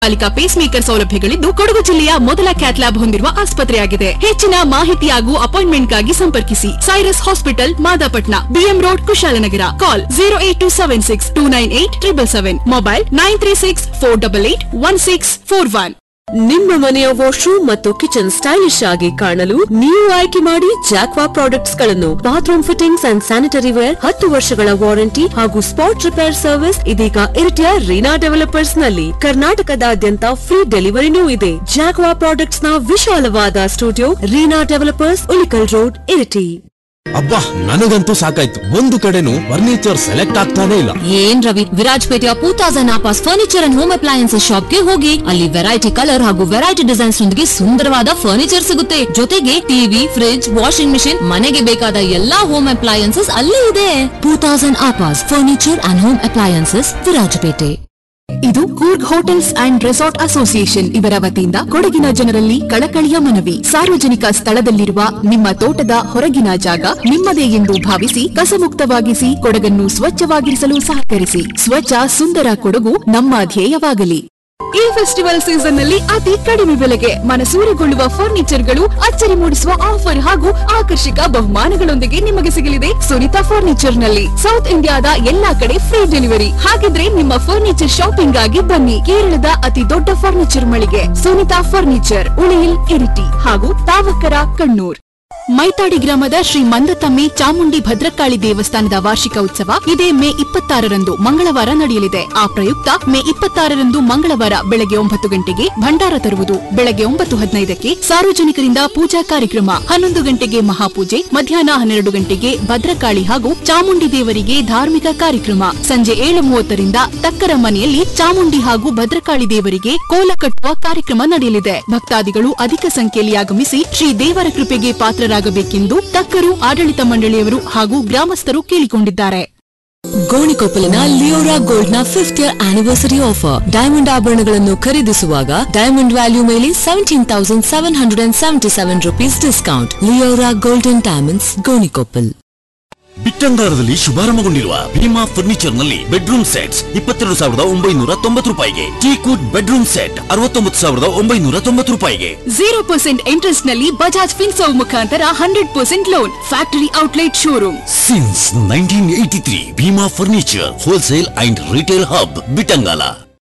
Palika pacemaker ಸೌಲಭ್ಯಗಳಿದ್ದು ಕೊಡಗು ಜಿಲ್ಲೆಯ ಮೊದಲ ಕ್ಯಾತ್ ಲ್ಯಾಬ್ ಹೊಂದಿರುವ ಆಸ್ಪತ್ರೆಯಾಗಿದೆ ಹೆಚ್ಚಿನ ಮಾಹಿತಿ ಹಾಗೂ ಅಪಾಯಿಂಟ್ಮೆಂಟ್ಗಾಗಿ ಸಂಪರ್ಕಿಸಿ Cyrus hospital Madapatna BM road Kushalnagar call zero eight two seven six two nine eight triple seven mobile nine three six four double eight one six four one ನಿಮ್ಮ ಮನೆಯ ವಾಶ್ರೂಮ್ ಮತ್ತು ಕಿಚನ್ ಸ್ಟೈಲಿಶ್ ಆಗಿ ಕಾಣಲು ನೀವು ಆಯ್ಕೆ ಮಾಡಿ ಜಾಕ್ವಾ ಪ್ರಾಡಕ್ಟ್ಸ್ ಗಳನ್ನು bathroom fittings and sanitary ware ಹತ್ತು ವರ್ಷಗಳ ವಾರಂಟಿ ಹಾಗೂ ಸ್ಪಾಟ್ ರಿಪೇರ್ ಸರ್ವಿಸ್ ಇದೀಗ ಇರಿಟಿಯ ರೀನಾ ಡೆವಲಪರ್ಸ್ ನಲ್ಲಿ ಕರ್ನಾಟಕದಾದ್ಯಂತ ಫ್ರೀ ಡೆಲಿವರಿನೂ ಇದೆ ಜಾಕ್ವಾ ಪ್ರಾಡಕ್ಟ್ಸ್ ನ ವಿಶಾಲವಾದ studio Reena developers Ulikkal road Iritty ಅಬ್ಬಾ ನನಗಂತೂ ಸಾಕಾಯ್ತು ಒಂದು ಕಡೆನೂ ಫರ್ನಿಚರ್ ಸೆಲೆಕ್ಟ್ ಆಗ್ತಾನೆ ಇಲ್ಲ ಏನ್ ರವಿ ವಿರಾಜ್ಪೇಟೆಯ ಟೂ ತೌಸಂಡ್ ಆಪಾಸ್ ಫರ್ನಿಚರ್ ಅಂಡ್ ಹೋಮ್ ಅಪ್ಲಯನ್ಸಸ್ ಶಾಪ್ಗೆ ಹೋಗಿ ಅಲ್ಲಿ ವೆರೈಟಿ ಕಲರ್ ಹಾಗೂ ವೆರೈಟಿ ಡಿಸೈನ್ಸ್ ನೊಂದಿಗೆ ಸುಂದರವಾದ ಫರ್ನಿಚರ್ ಸಿಗುತ್ತೆ ಜೊತೆಗೆ ಟಿವಿ ಫ್ರಿಡ್ಜ್ ವಾಷಿಂಗ್ ಮಿಷಿನ್ ಮನೆಗೆ ಬೇಕಾದ ಎಲ್ಲಾ ಹೋಮ್ ಅಪ್ಲಯನ್ಸಸ್ ಅಲ್ಲೇ ಇದೆ ಟೂ ತೌಸಂಡ್ ಆಪಾಸ್ furniture and home appliances Virajpet ಇದು Coorg hotels and resort association ಇವರ ವತಿಯಿಂದ ಕೊಡಗಿನ ಜನರಲ್ಲಿ ಕಳಕಳಿಯ ಮನವಿ ಸಾರ್ವಜನಿಕ ಸ್ಥಳದಲ್ಲಿರುವ ನಿಮ್ಮ ತೋಟದ ಹೊರಗಿನ ಜಾಗ ನಿಮ್ಮದೇ ಎಂದು ಭಾವಿಸಿ ಕಸಮುಕ್ತವಾಗಿಸಿ ಕೊಡಗನ್ನು ಸ್ವಚ್ಛವಾಗಿರಿಸಲು ಸಹಕರಿಸಿ ಸ್ವಚ್ಛ ಸುಂದರ ಕೊಡಗು ನಮ್ಮ ಧ್ಯೇಯವಾಗಲಿ ಈ ಫೆಸ್ಟಿವಲ್ ಸೀಸನ್ ನಲ್ಲಿ ಅತಿ ಕಡಿಮೆ ಬೆಲೆಗೆ ಮನಸೂರೆಗೊಳ್ಳುವ ಫರ್ನಿಚರ್ಗಳು ಅಚ್ಚರಿ ಮೂಡಿಸುವ ಆಫರ್ ಹಾಗೂ ಆಕರ್ಷಕ ಬಹುಮಾನಗಳೊಂದಿಗೆ ನಿಮಗೆ ಸಿಗಲಿದೆ ಸುನಿತಾ ಫರ್ನಿಚರ್ ನಲ್ಲಿ ಸೌತ್ ಇಂಡಿಯಾದ ಎಲ್ಲಾ ಕಡೆ ಫ್ರೀ ಡೆಲಿವರಿ ಹಾಗಿದ್ರೆ ನಿಮ್ಮ ಫರ್ನಿಚರ್ ಶಾಪಿಂಗ್ ಆಗಿ ಬನ್ನಿ ಕೇರಳದ ಅತಿ ದೊಡ್ಡ ಫರ್ನಿಚರ್ ಮಳಿಗೆ ಸುನಿತಾ ಫರ್ನಿಚರ್ ಉಳಿಯಿಲ್ ಇರಿಟಿ ಹಾಗೂ ತಾವಕರ ಕಣ್ಣೂರ್ ಮೈತಾಡಿ ಗ್ರಾಮದ ಶ್ರೀ ಮಂದತಮ್ಮಿ ಚಾಮುಂಡಿ ಭದ್ರಕಾಳಿ ದೇವಸ್ಥಾನದ ವಾರ್ಷಿಕ ಉತ್ಸವ ಇದೇ ಮೇ ಇಪ್ಪತ್ತಾರರಂದು ಮಂಗಳವಾರ ನಡೆಯಲಿದೆ ಆ ಪ್ರಯುಕ್ತ ಮೇ ಇಪ್ಪತ್ತಾರರಂದು ಮಂಗಳವಾರ ಬೆಳಗ್ಗೆ ಒಂಬತ್ತು ಗಂಟೆಗೆ ಭಂಡಾರ ತರುವುದು ಬೆಳಗ್ಗೆ ಒಂಬತ್ತು ಹದಿನೈದಕ್ಕೆ ಸಾರ್ವಜನಿಕರಿಂದ ಪೂಜಾ ಕಾರ್ಯಕ್ರಮ ಹನ್ನೊಂದು ಗಂಟೆಗೆ ಮಹಾಪೂಜೆ ಮಧ್ಯಾಹ್ನ ಹನ್ನೆರಡು ಗಂಟೆಗೆ ಭದ್ರಕಾಳಿ ಹಾಗೂ ಚಾಮುಂಡಿ ದೇವರಿಗೆ ಧಾರ್ಮಿಕ ಕಾರ್ಯಕ್ರಮ ಸಂಜೆ ಏಳು ಮೂವತ್ತರಿಂದ ತಕ್ಕರ ಮನೆಯಲ್ಲಿ ಚಾಮುಂಡಿ ಹಾಗೂ ಭದ್ರಕಾಳಿ ದೇವರಿಗೆ ಕೋಲ ಕಟ್ಟುವ ಕಾರ್ಯಕ್ರಮ ನಡೆಯಲಿದೆ ಭಕ್ತಾದಿಗಳು ಅಧಿಕ ಸಂಖ್ಯೆಯಲ್ಲಿ ಆಗಮಿಸಿ ಶ್ರೀ ದೇವರ ಕೃಪೆಗೆ ಪಾತ್ರರಾಗಬೇಕೆಂದು ತಕ್ಕರು ಆಡಳಿತ ಮಂಡಳಿಯವರು ಹಾಗೂ ಗ್ರಾಮಸ್ಥರು ಕೇಳಿಕೊಂಡಿದ್ದಾರೆ ಗೋಣಿಕೊಪ್ಪಲಿನ ಲಿಯೋರಾ ಗೋಲ್ಡ್ ನ fifth year anniversary offer diamond ಆಭರಣಗಳನ್ನು ಖರೀದಿಸುವಾಗ ಡೈಮಂಡ್ ವ್ಯಾಲ್ಯೂ ಮೇಲೆ seventeen thousand seven hundred and seventy seven rupees discount Leora golden diamonds Gonikoppal ಬಿಟ್ಟಂಗಾರದಲ್ಲಿ ಶುಭಾರಂಭಗೊಂಡಿರುವ ಭೀಮಾ ಫರ್ನಿಚರ್ ನಲ್ಲಿ ಬೆಡ್ರೂಮ್ ಸೆಟ್ಸ್ ಇಪ್ಪತ್ತೆರಡು ಸಾವಿರದ ಒಂಬೈನೂರ ತೊಂಬತ್ತು ರೂಪಾಯಿಗೆ ಟೀಕೂಟ್ ಬೆಡ್ರೂಮ್ ಸೆಟ್ ಅರವತ್ತೊಂಬತ್ತು ಸಾವಿರದ ಒಂಬೈನೂರ ತೊಂಬತ್ತು ರೂಪಾಯಿಗೆ ಜೀರೋ ಪರ್ಸೆಂಟ್ ಇಂಟ್ರೆಸ್ಟ್ ನಲ್ಲಿ ಬಜಾಜ್ ಫಿನ್ಸರ್ವ್ ಮುಖಾಂತರ hundred percent loan factory outlet showroom since nineteen eighty three Bhima furniture wholesale and retail hub Bittangala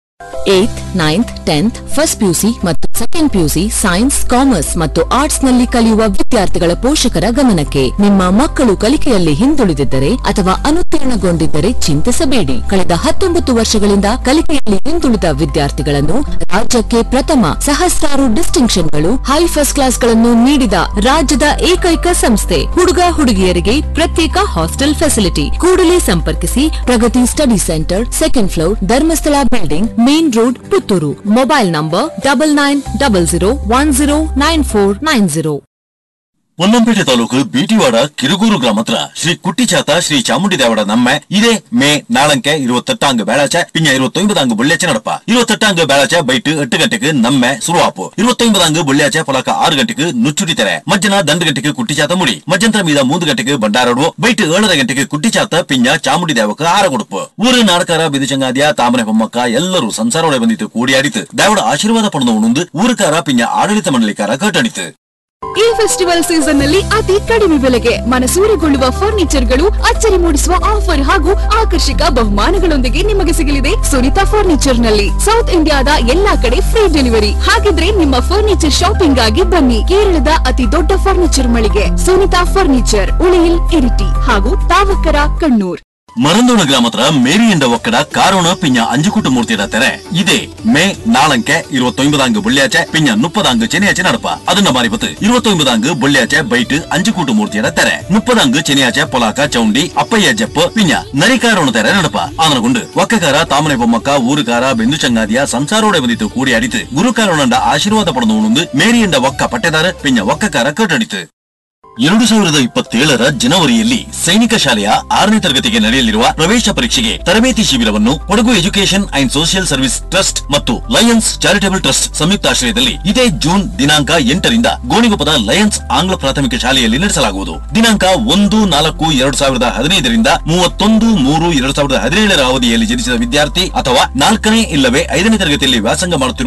eighth ninth tenth first PUC ಮತ್ತು ಸೆಕೆಂಡ್ ಪಿಯುಸಿ ಸೈನ್ಸ್ ಕಾಮರ್ಸ್ ಮತ್ತು arts ನಲ್ಲಿ ಕಲಿಯುವ ವಿದ್ಯಾರ್ಥಿಗಳ ಪೋಷಕರ ಗಮನಕ್ಕೆ ನಿಮ್ಮ ಮಕ್ಕಳು ಕಲಿಕೆಯಲ್ಲಿ ಹಿಂದುಳಿದಿದ್ದರೆ ಅಥವಾ ಅನುತ್ತೀರ್ಣಗೊಂಡಿದ್ದರೆ ಚಿಂತಿಸಬೇಡಿ ಕಳೆದ ಹತ್ತೊಂಬತ್ತು ವರ್ಷಗಳಿಂದ ಕಲಿಕೆಯಲ್ಲಿ ಹಿಂದುಳಿದ ವಿದ್ಯಾರ್ಥಿಗಳನ್ನು ರಾಜ್ಯಕ್ಕೆ ಪ್ರಥಮ ಸಹಸ್ರಾರು ಡಿಸ್ಟಿಂಕ್ಷನ್ಗಳು ಹೈ ಫಸ್ಟ್ ಕ್ಲಾಸ್ಗಳನ್ನು ನೀಡಿದ ರಾಜ್ಯದ ಏಕೈಕ ಸಂಸ್ಥೆ ಹುಡುಗ ಹುಡುಗಿಯರಿಗೆ ಪ್ರತ್ಯೇಕ ಹಾಸ್ಟೆಲ್ ಫೆಸಿಲಿಟಿ ಕೂಡಲೇ ಸಂಪರ್ಕಿಸಿ Pragathi study centre second floor Dharmasthala building main road Puttur mobile number double nine double zero one zero nine four nine zero Ponnampet ತಾಲೂಕು ಬೀಟಿವಾಡ ಕಿರುಗೂರು ಗ್ರಾಮ ಹತ್ರ ಶ್ರೀ ಕುಟ್ಟಿಚಾತ ಶ್ರೀ ಚಾಮುಂಡಿ ದೇವಡ ನಮ್ಮೆ ಇದೇ ಮೇ ನಾಳಂಕೆ ഇരുപത്തെട്ടാങ്ക് വേളാച്ച പിന്നെ ഇരുപത്തൊമ്പതാങ്ക് വെള്ളിയാഴ്ച നടപ്പ ഇരുപത്തെട്ടാങ്ക് വേളാച്ച ബൈറ്റ് എട്ട് ഗಂಟೆಗೆ നമ്മೆ ಶುರುವಾಪು ഇരുപത്തൊമ്പതാങ്ക് വെള്ളിയാഴ്ച ಪೊಲಕ ಆರು ಗಂಟೆಗೆ ನುಚ್ಚುಟಿ ತೆರೆ ಮಧ್ಯಾಹ್ನ ದಂಡು ಗಂಟೆಗೆ ಕುಟ್ಟಿಚಾತ ಮುಡಿ ಮಧ್ಯಂತರ ಮೀದ ಮೂರು ಗಂಟೆಗೆ ಬಂಡಾರಡು ಬೈಟ್ ಏಳರ ಗಂಟೆಗೆ ಕುಟ್ಟಿಚಾತ ಪಿಂಜ ಚಾಮುಂಡಿ ದೇವಕ್ಕೆ ಆರ ಕೊಡುಪು ಊರು ನಾಡಕಾರ ಬಿದುಚಂಗಾದಿಯ ತಾಮರೆ ಬೊಮ್ಮಕ್ಕ ಎಲ್ಲರೂ ಸಂಸಾರೊಡೆ ಬಂದಿತ್ತು ಕೂಡಿಯಾಡಿತು ದೇವಡ ಆಶೀರ್ವಾದ ಪಡೆದು ಉಣುಂದು ಊರುಕಾರ ಪಿಂಜ ಆಡಳಿತ ಮಂಡಳಿಕಾರ ಕಟ್ಟಣಿತು ಈ ಫೆಸ್ಟಿವಲ್ ಸೀಸನ್ ನಲ್ಲಿ ಅತಿ ಕಡಿಮೆ ಬೆಲೆಗೆ ಮನಸೂರೆಗೊಳ್ಳುವ ಫರ್ನಿಚರ್ಗಳು ಅಚ್ಚರಿ ಮೂಡಿಸುವ ಆಫರ್ ಹಾಗೂ ಆಕರ್ಷಕ ಬಹುಮಾನಗಳೊಂದಿಗೆ ನಿಮಗೆ ಸಿಗಲಿದೆ ಸುನಿತಾ ಫರ್ನಿಚರ್ ನಲ್ಲಿ ಸೌತ್ ಇಂಡಿಯಾದ ಎಲ್ಲಾ ಕಡೆ ಫ್ರೀ ಡೆಲಿವರಿ ಹಾಗಿದ್ರೆ ನಿಮ್ಮ ಫರ್ನಿಚರ್ ಶಾಪಿಂಗ್ ಆಗಿ ಬನ್ನಿ ಕೇರಳದ ಅತಿ ದೊಡ್ಡ ಫರ್ನಿಚರ್ ಮಳಿಗೆ ಸುನಿತಾ ಫರ್ನಿಚರ್ ಉಳಿಯಿಲ್ ಇರಿಟಿ ಹಾಗೂ ತಾವಕರ ಕಣ್ಣೂರ್ ಮರಂದೋಣ ಗ್ರಾಮ ಹತ್ರ ಮೇರಿ ಎಂದ ಒಕ್ಕಡ ಕಾರೋಣ ಪಿಂಜ ಅಂಜುಕುಟ್ಟು ಮೂರ್ತಿಯ ತೆರೆ ಇದೇ ಮೇ ನಾಳಂಕೆ ഇരുപത്തൊമ്പതാങ്ക് വെള്ളിയാഴ്ച പിന്നെ മുപ്പതാങ്ക് ശനിയാഴ്ച നടപ്പ അതിന്റെ മാറിപ്പത്ത് ഇരുപത്തൊമ്പതാങ്ക് വെള്ളിയാഴ്ച ബൈറ്റ് അഞ്ചുകൂട്ട് മൂർത്തിയുടെ തെര മുപ്പതാങ്ക് ശനിയാഴ്ച പൊലാക്ക ചൗണ്ടി അപ്പയ്യ ജപ്പ് പിന്നെ നരിക്കാരോಣ തെര നടപ്പ ಅದನಗೊಂಡು ಒಕ್ಕಕಾರ ತಾಮನೆ ಬೊಮ್ಮಕ್ಕ ಊರುಕಾರ ಬೆಂದು ಚಂಗಾದಿಯ ಸಂಸಾರೋಡೆ ಬಂದಿತ್ತು ಕೂಡಿ ಅಡಿತು ಗುರುಕಾರೋಣಂಡ ಆಶೀರ್ವಾದ ಪಡೆದು ಉಣುಂದು ಮೇರಿಯಂಡ ಒಕ್ಕ ಪಟ್ಟೆದಾರ ಪಿಂಜ ಒಕ್ಕಕಾರ ಕಟ್ಟಡಿತು ಎರಡು ಸಾವಿರದ ಇಪ್ಪತ್ತೇಳರ ಜನವರಿಯಲ್ಲಿ ಸೈನಿಕ ಶಾಲೆಯ ಆರನೇ ತರಗತಿಗೆ ನಡೆಯಲಿರುವ ಪ್ರವೇಶ ಪರೀಕ್ಷೆಗೆ ತರಬೇತಿ ಶಿಬಿರವನ್ನು Kodagu education and social service trust ಮತ್ತು ಲಯನ್ಸ್ ಚಾರಿಟಬಲ್ ಟ್ರಸ್ಟ್ ಸಂಯುಕ್ತಾಶ್ರಯದಲ್ಲಿ ಇದೇ ಜೂನ್ ದಿನಾಂಕ ಎಂಟರಿಂದ ಗೋಣಿಗೊಪ್ಪದ ಲಯನ್ಸ್ ಆಂಗ್ಲ ಪ್ರಾಥಮಿಕ ಶಾಲೆಯಲ್ಲಿ ನಡೆಸಲಾಗುವುದು ದಿನಾಂಕ ಒಂದು ನಾಲ್ಕು ಎರಡು ಸಾವಿರದ ಹದಿನೈದರಿಂದ ಮೂವತ್ತೊಂದು ಮೂರು ಎರಡು ಸಾವಿರದ ಹದಿನೇಳರ ಅವಧಿಯಲ್ಲಿ ಜನಿಸಿದ ವಿದ್ಯಾರ್ಥಿ ಅಥವಾ ನಾಲ್ಕನೇ ಇಲ್ಲವೇ ಐದನೇ ತರಗತಿಯಲ್ಲಿ ವ್ಯಾಸಂಗ ಮಾಡುತ್ತಿರುವ